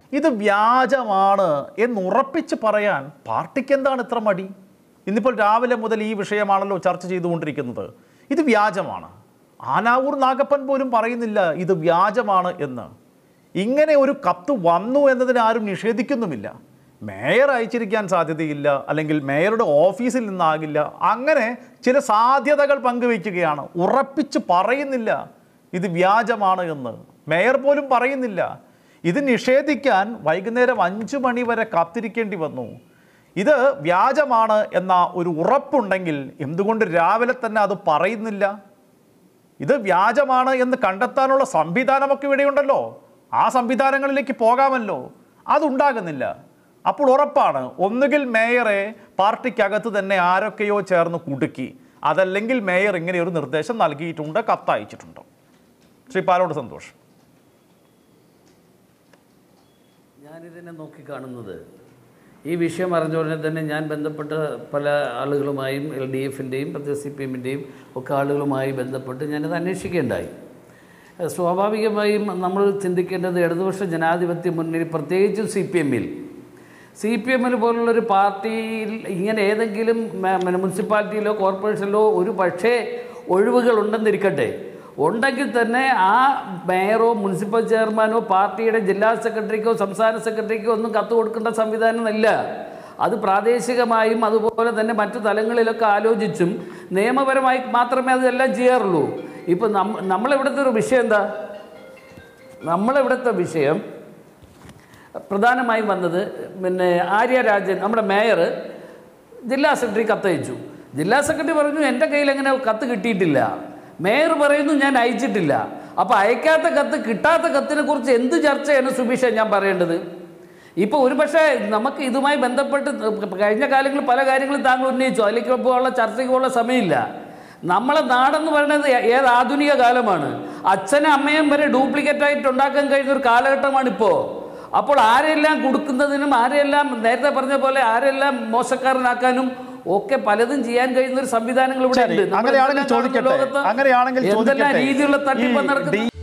ഇത് വ്യാജമാണ് എന്ന് ഉറപ്പിച്ച് പറയാൻ പാർട്ടിക്ക് എന്താണ് ഇത്ര മടി ഇന്നിപ്പോൾ രാവിലെ മുതൽ ഈ വിഷയമാണല്ലോ ചർച്ച ചെയ്തുകൊണ്ടിരിക്കുന്നത് ഇത് വ്യാജമാണ് ആനാവൂർ നാഗപ്പൻ പോലും പറയുന്നില്ല ഇത് വ്യാജമാണ് എന്ന് ഇങ്ങനെ ഒരു കത്ത് വന്നു എന്നതിന് ആരും നിഷേധിക്കുന്നുമില്ല മേയർ അയച്ചിരിക്കാൻ സാധ്യതയില്ല അല്ലെങ്കിൽ മേയറുടെ ഓഫീസിൽ നിന്നാകില്ല അങ്ങനെ ചില സാധ്യതകൾ പങ്കുവയ്ക്കുകയാണ് ഉറപ്പിച്ച് പറയുന്നില്ല ഇത് വ്യാജമാണ് എന്ന് മേയർ പോലും പറയുന്നില്ല ഇത് നിഷേധിക്കാൻ വൈകുന്നേരം അഞ്ചു മണി വരെ കാത്തിരിക്കേണ്ടി വന്നു ഇത് വ്യാജമാണ് എന്ന ഒരു ഉറപ്പുണ്ടെങ്കിൽ എന്തുകൊണ്ട് രാവിലെ തന്നെ അത് പറയുന്നില്ല ഇത് വ്യാജമാണ് എന്ന് കണ്ടെത്താനുള്ള സംവിധാനമൊക്കെ ഇവിടെയുണ്ടല്ലോ ആ സംവിധാനങ്ങളിലേക്ക് പോകാമല്ലോ അതുണ്ടാകുന്നില്ല അപ്പോൾ ഉറപ്പാണ് ഒന്നുകിൽ മേയറെ പാർട്ടിക്കകത്ത് തന്നെ ആരൊക്കെയോ ചേർന്ന് കുടുക്കി അതല്ലെങ്കിൽ മേയർ ഇങ്ങനെ ഒരു നിർദ്ദേശം നൽകിയിട്ടുണ്ട് കത്തയച്ചിട്ടുണ്ട് ശ്രീ പാലോട് സന്തോഷ് ഞാനിതിനെ നോക്കിക്കാണുന്നത് ഈ വിഷയം അറിഞ്ഞ ഉടനെ തന്നെ ഞാൻ ബന്ധപ്പെട്ട പല ആളുകളുമായും എൽ ഡി എഫിൻ്റെയും പ്രത്യേക സി പി എമ്മിൻ്റെയും ഒക്കെ ആളുകളുമായി ബന്ധപ്പെട്ട് ഞാനത് അന്വേഷിക്കേണ്ടായി ഏഹ് സ്വാഭാവികമായും നമ്മൾ ചിന്തിക്കേണ്ടത് ഇടതുപക്ഷ ജനാധിപത്യ മുന്നണി പ്രത്യേകിച്ചും സി പി എമ്മിൽ സി പി എമ്മിൽ പോലുള്ളൊരു പാർട്ടിയിൽ ഇങ്ങനെ ഏതെങ്കിലും മ- മ- മുനിസിപ്പാലിറ്റിയിലോ കോർപ്പറേഷനിലോ ഒരു പക്ഷേ ഒഴിവുകൾ ഉണ്ടെന്നിരിക്കട്ടെ ഉണ്ടെങ്കിൽ തന്നെ ആ മേയറോ മുനിസിപ്പൽ ചെയർമാനോ പാർട്ടിയുടെ ജില്ലാ സെക്രട്ടറിക്കോ സംസ്ഥാന സെക്രട്ടറിക്കോ ഒന്നും കത്ത് കൊടുക്കേണ്ട സംവിധാനമല്ല അത് പ്രാദേശികമായും അതുപോലെ തന്നെ മറ്റു തലങ്ങളിലൊക്കെ ആലോചിച്ചും നിയമപരമായി മാത്രമേ അതെല്ലാം ചെയ്യാറുള്ളൂ ഇപ്പം നമ്മ നമ്മളിവിടുത്തെ ഒരു വിഷയം എന്താ നമ്മളിവിടുത്തെ വിഷയം പ്രധാനമായും വന്നത് പിന്നെ ആര്യ രാജൻ നമ്മുടെ മേയർ ജില്ലാ സെക്രട്ടറി കത്തയച്ചു ജില്ലാ സെക്രട്ടറി പറഞ്ഞു എൻ്റെ കയ്യിൽ അങ്ങനെ കത്ത് കിട്ടിയിട്ടില്ല മേയർ പറയുന്നു ഞാൻ അയച്ചിട്ടില്ല അപ്പോൾ അയക്കാത്ത കത്ത് കിട്ടാത്ത കത്തിനെ കുറിച്ച് എന്ത് ചർച്ചയാണ് സുബീഷ ഞാൻ പറയേണ്ടത് ഇപ്പോൾ ഒരുപക്ഷെ നമുക്ക് ഇതുമായി ബന്ധപ്പെട്ട് കഴിഞ്ഞ കാലങ്ങളിൽ പല കാര്യങ്ങളും താങ്കൾ ഉന്നയിച്ചു അതിലേക്ക് പോകാനുള്ള ചർച്ചയ്ക്ക് പോകാനുള്ള സമയമില്ല നമ്മളെ നാടെന്ന് പറയുന്നത് ഏ- ഏത് ആധുനിക കാലമാണ് അച്ഛനും അമ്മയും വരെ ഡ്യൂപ്ലിക്കേറ്റ് ആയിട്ട് ഉണ്ടാക്കാൻ കഴിയുന്ന ഒരു കാലഘട്ടമാണിപ്പോൾ അപ്പോൾ ആരെല്ലാം കൊടുക്കുന്നതിനും ആരെല്ലാം നേരത്തെ പറഞ്ഞ പോലെ ആരെല്ലാം മോശക്കാരനാക്കാനും ഒക്കെ പലതും ചെയ്യാൻ കഴിയുന്ന ഒരു സംവിധാനങ്ങൾ ഇവിടെ ശരി ഉണ്ട് നമ്മൾ അങ്ങനെയാണെങ്കിൽ എന്തെല്ലാം കാണുന്ന ചോദിക്കട്ടെ ലോകത്ത് അങ്ങനെയാണെങ്കിൽ എന്തെല്ലാം ചോദിക്കട്ടെ രീതിയിലുള്ള തട്ടിപ്പ് ഈ നടക്കുന്നു ഡി